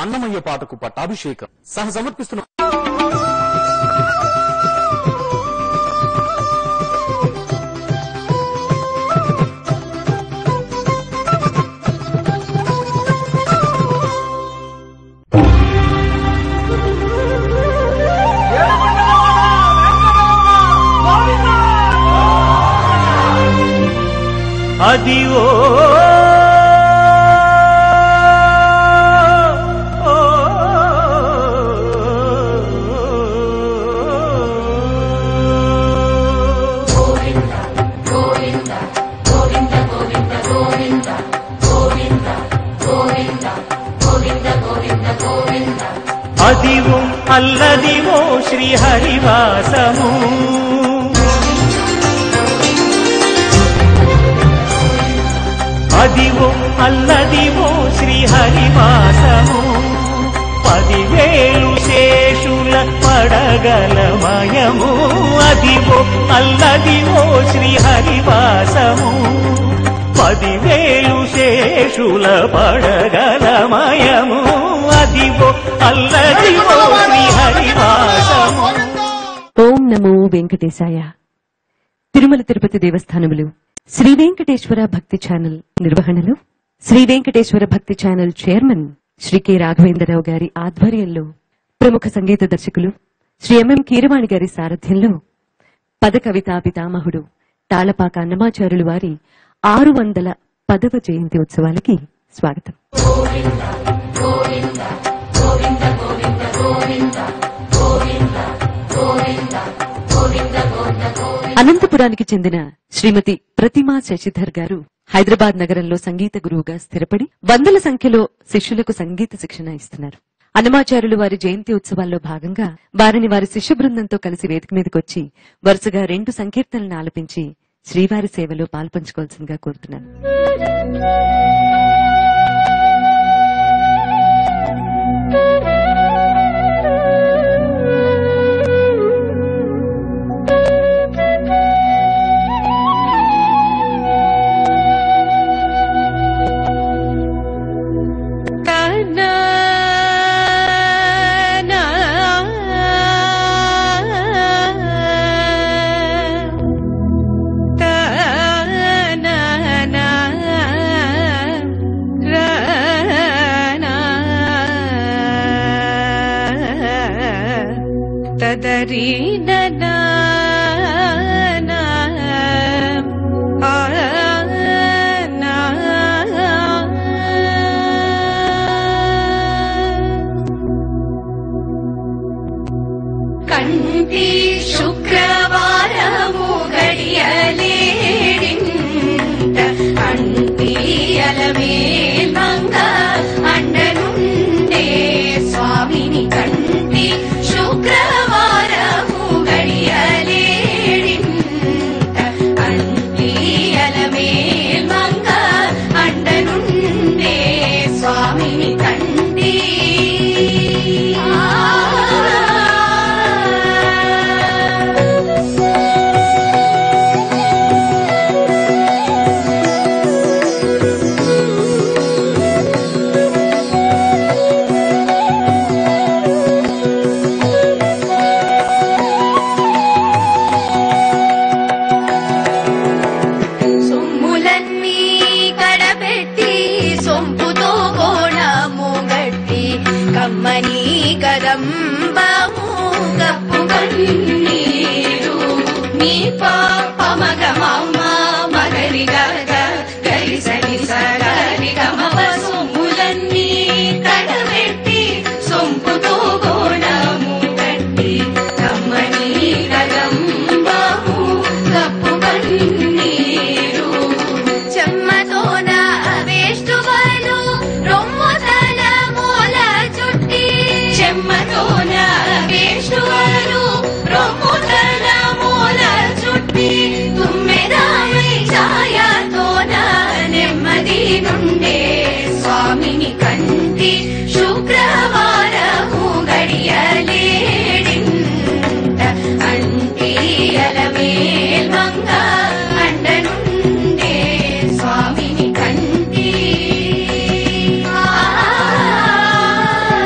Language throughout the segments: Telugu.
అన్నమయ్య పాటకు పట్టాభిషేకం సహ సమర్పిస్తున్న అదివో అదివో అల్లదివో శ్రీహరివాసము అదివో అల్లదివో శ్రీహరివాసము పదివేలు శేషుల పడగలమయము అదివో అల్లదివో శ్రీహరివాసము పదివేలు శేషుల పడగలమయము అదివో అల్లదివో శ్రీహరివాసము ఓం నమో వెంకటేశాయ తిరుమల తిరుపతి దేవస్థానములు శ్రీ వెంకటేశ్వర భక్తి ఛానల్ నిర్వహణలో శ్రీ వెంకటేశ్వర భక్తి channel chairman Shri K Raghavendra Rao గారి ఆధ్వర్యంలో ప్రముఖ సంగీత దర్శకులు శ్రీ ఎంఎం కీరవాణి గారి సారథ్యంలో పద కవితా పితామహుడు తాళపాక అన్నమాచారులు వారి ఆరు వందల పదవ జయంతి ఉత్సవాలకి స్వాగతం అనంతపురానికి చెందిన శ్రీమతి ప్రతిమా శశిధర్ గారు హైదరాబాద్ నగరంలో సంగీత గురువుగా స్థిరపడి వందల సంఖ్యలో శిష్యులకు సంగీత శిక్షణ ఇస్తున్నారు అన్నమాచారులు వారి జయంతి ఉత్సవాల్లో భాగంగా వారిని వారి శిష్య బృందంతో కలిసి వేదిక మీదకొచ్చి వరుసగా రెండు సంకీర్తనలను ఆలపించి శ్రీవారి సేవలో పాల్పంచుకోవాల్సిందిగా కోరుతున్నాను తదరి ననా కంటి శుక్రవారము గడియలేడింట కంటి అలమే మంగ అండనుండే స్వామిని కంటి శుక్రవారము గడియలేడింట కంటి అలమే మంగ అండనుండే స్వామిని కంటి సొమ్ములన్నీ కడబెట్టి సొంపుతో కోణము గట్టి కమ్మని కదంబము కప్పు కన్నీరు నీ పాపమగమమ్మ మగరి గగ గరి సరి సగరి గమవ సొమ్ములన్నీ కడబెట్టి సొంపుతో కోణము గట్టి కమ్మని కదంబము కప్పు కన్నీరు చెమ్మతోన వేష్టువలు రొమ్ముతల మూల చుట్టి చెమ్మతోన వేష్టువలు రొమ్ముతల మూల చుట్టి తుమ్మెదామై ఛాయతోన నెమ్మది నుండే స్వామిని కంటి శుక్రవారము గడియలేడింట అంటి అలమేల్ మంగ అండనుండే స్వామిని కంటి ఆ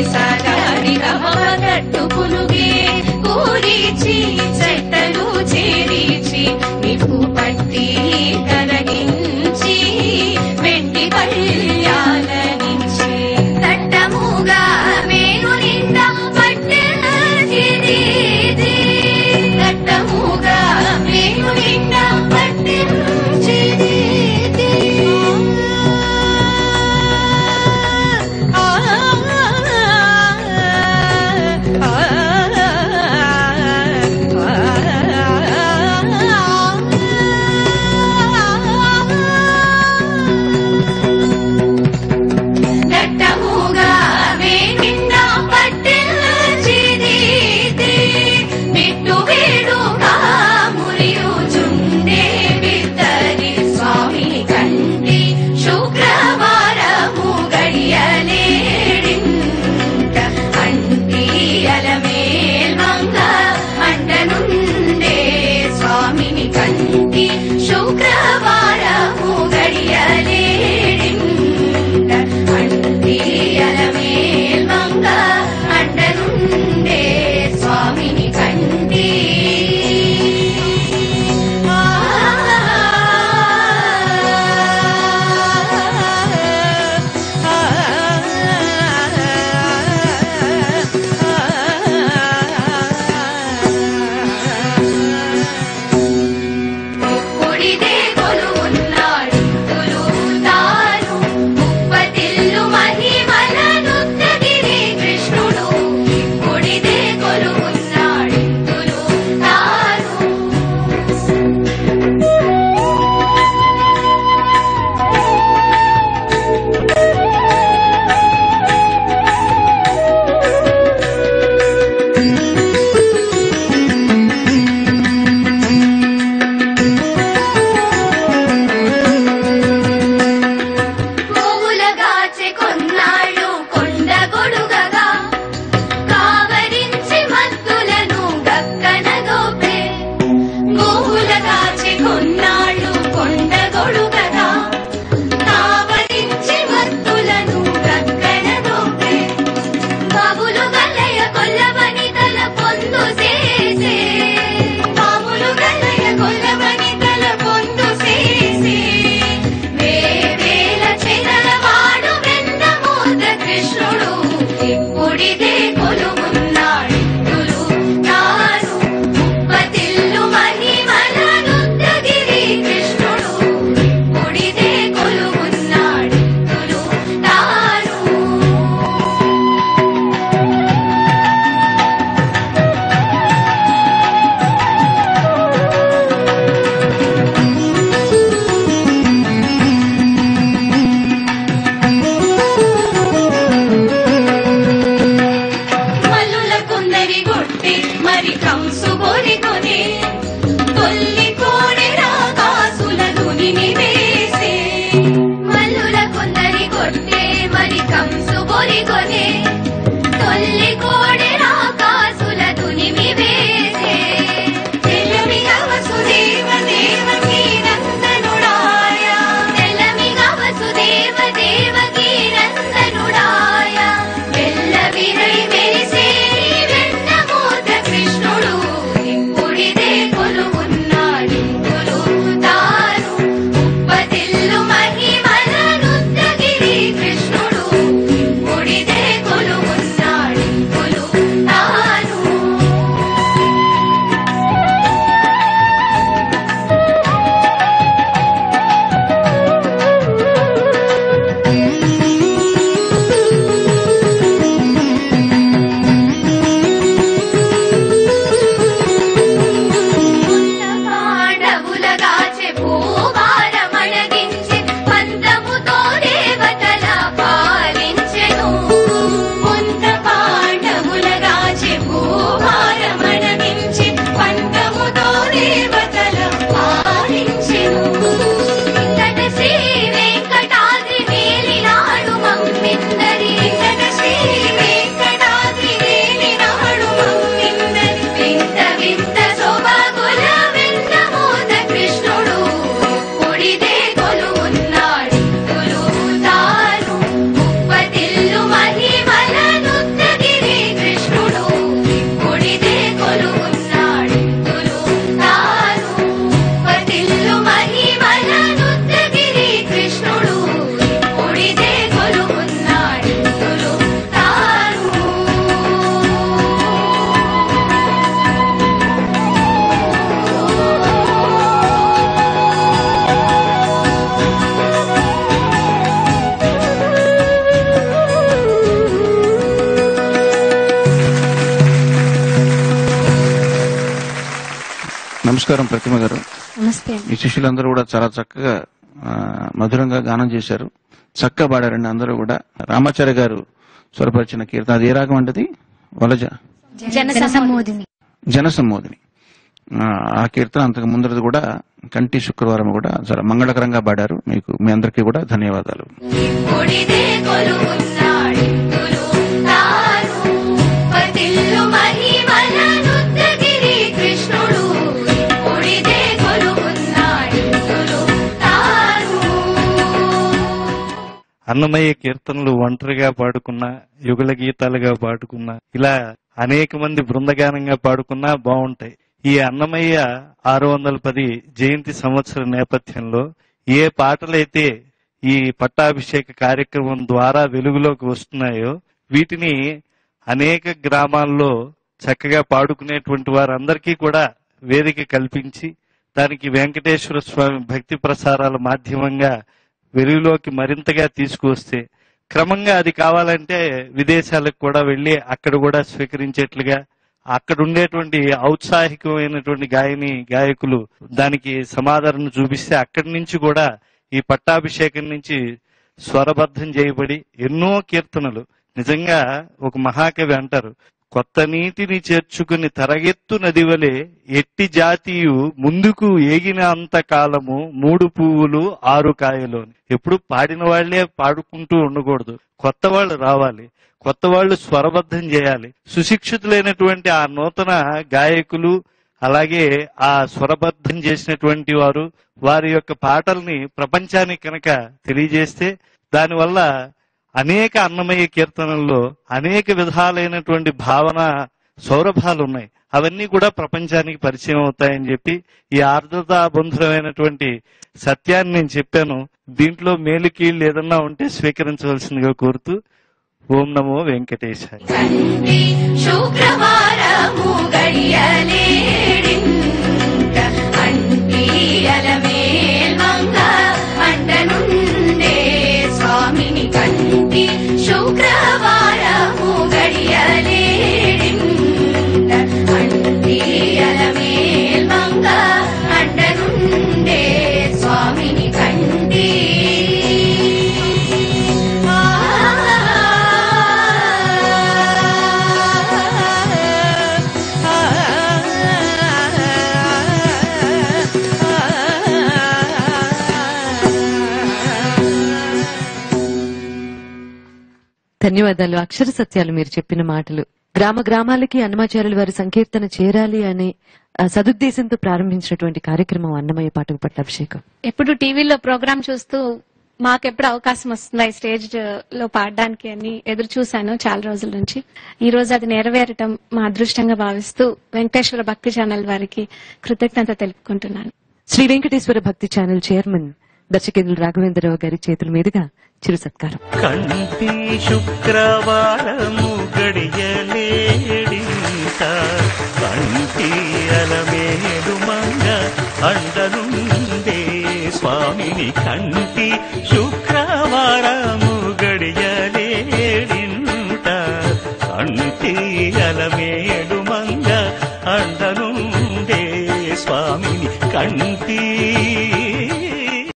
సదాని గట్టు పులుగే కూరిచి చెట్టలు చేరిచి నిప్పు పట్టి కరగించి వెండి కళ్యాణ నుంచి దట్టముగా మేను నిండా పట్టెది దట్టముగా మేను నిండా పట్టెది ఆ ఆ నమస్కారం ప్రతిమ గారు నమస్తే ఈ శిష్యులందరూ కూడా చాలా చక్కగా ఆ, మధురంగా గానం చేశారు చక్కగా పాడారండి అందరూ కూడా రామాచార్య గారు స్వరపరిచిన కీర్తన అది ఏ రాగం అంటది వలజ జన సమ్మోదిని జనసమ్మోదిని ఆ, ఆ కీర్తన అంతకు ముందరది కూడా కంటి శుక్రవారం కూడా చాలా మంగళకరంగా పాడారు మీకు మీ అందరికీ కూడా ధన్యవాదాలు ఇప్పుడిదే కొలువున్నాడింతులు తాను పతిల్లు మహిమల నుద్దగిరి కృష్ణుడు ఇప్పుడిదే కొలువున్నాడింతులు తాను అన్నమయ్య కీర్తనలు ఒంటరిగా పాడుకున్నా యుగల గీతాలుగా పాడుకున్నా ఇలా అనేక మంది బృందగానంగా పాడుకున్నా బాగుంటాయి ఈ అన్నమయ్య ఆరు వందల పది జయంతి సంవత్సర నేపథ్యంలో ఏ పాటలైతే ఈ పట్టాభిషేక కార్యక్రమం ద్వారా వెలుగులోకి వస్తున్నాయో వీటిని అనేక గ్రామాల్లో చక్కగా పాడుకునేటువంటి వారందరికీ కూడా వేదిక కల్పించి దానికి వెంకటేశ్వర స్వామి భక్తి ప్రసారాల మాధ్యమంగా వెలుగులోకి మరింతగా తీసుకువస్తే క్రమంగా అది కావాలంటే విదేశాలకు కూడా వెళ్లి అక్కడ కూడా స్వీకరించేట్లుగా అక్కడ ఉండేటువంటి ఔత్సాహికమైనటువంటి గాయని గాయకులు దానికి సమాధానం చూపిస్తే అక్కడి నుంచి కూడా ఈ పట్టాభిషేకం నుంచి స్వరబద్ధం చేయబడి ఎన్నో కీర్తనలు నిజంగా ఒక మహాకవి అంటారు కొత్త నీటిని చేర్చుకుని తరగెత్తు నదివలే ఎట్టి జాతీయు ముందుకు ఏగిన అంత కాలము మూడు పువ్వులు ఆరు కాయలు అని. ఎప్పుడు పాడిన వాళ్లే పాడుకుంటూ ఉండకూడదు కొత్త వాళ్ళు రావాలి కొత్త వాళ్ళు స్వరబద్ధం చేయాలి సుశిక్షితులైనటువంటి ఆ నూతన గాయకులు అలాగే ఆ స్వరబద్ధం చేసినటువంటి వారు వారి యొక్క పాటల్ని ప్రపంచానికి కనుక తెలియజేస్తే దానివల్ల అనేక అన్నమయ్య కీర్తనల్లో అనేక విధాలైనటువంటి భావన సౌరభాలు ఉన్నాయి అవన్నీ కూడా ప్రపంచానికి పరిచయం అవుతాయని చెప్పి ఈ ఆర్ద్రతా బంధురమైనటువంటి సత్యాన్ని నేను చెప్పాను దీంట్లో మేలుకీళ్ళు ఏదన్నా ఉంటే స్వీకరించవలసిందిగా కోరుతూ ఓం నమో వెంకటేశాయ కంటి శుక్రవారము గడియలేడింట అంటియల మేల్మంగ అంటనుండే స్వామిని కంటి శుక్రవారము గడియలేడింట అంటియల మేల్మంగ అంటనుండే స్వామిని కంటి ధన్యవాదాలు అక్షర సత్యాలు మీరు చెప్పిన మాటలు గ్రామ గ్రామాలకి అన్నమాచార్యుల వారి సంకీర్తన చేరాలి అనే ఆ, సదుద్దేశంతో ప్రారంభించినటువంటి కార్యక్రమం అన్నమయ్య పాటకు పట్ల అభిషేకం ఎప్పుడు టీవీలో ప్రోగ్రామ్ చూస్తూ మాకెప్పుడు అవకాశం వస్తుందా ఈ స్టేజ్ లో పాడడానికి అని ఎదురు చూశాను చాలా రోజుల నుంచి ఈ రోజు అది నెరవేరటం మా అదృష్టంగా భావిస్తూ వెంకటేశ్వర భక్తి ఛానల్ వారికి కృతజ్ఞత తెలుపుకుంటున్నాను శ్రీ వెంకటేశ్వర భక్తి ఛానల్ చైర్మన్ దర్శకేంద్రులు రాఘవేంద్రరావు గారి చేతుల మీదుగా చిరు సత్కారం కంటి శుక్రవారము గడియలేడింత కంటి అలమేలు మంగ అండనుండే స్వామిని కంటి శుక్రవారము గడియలేడింత కంటి అలమేలు మంగ అండనుండే స్వామిని కంటి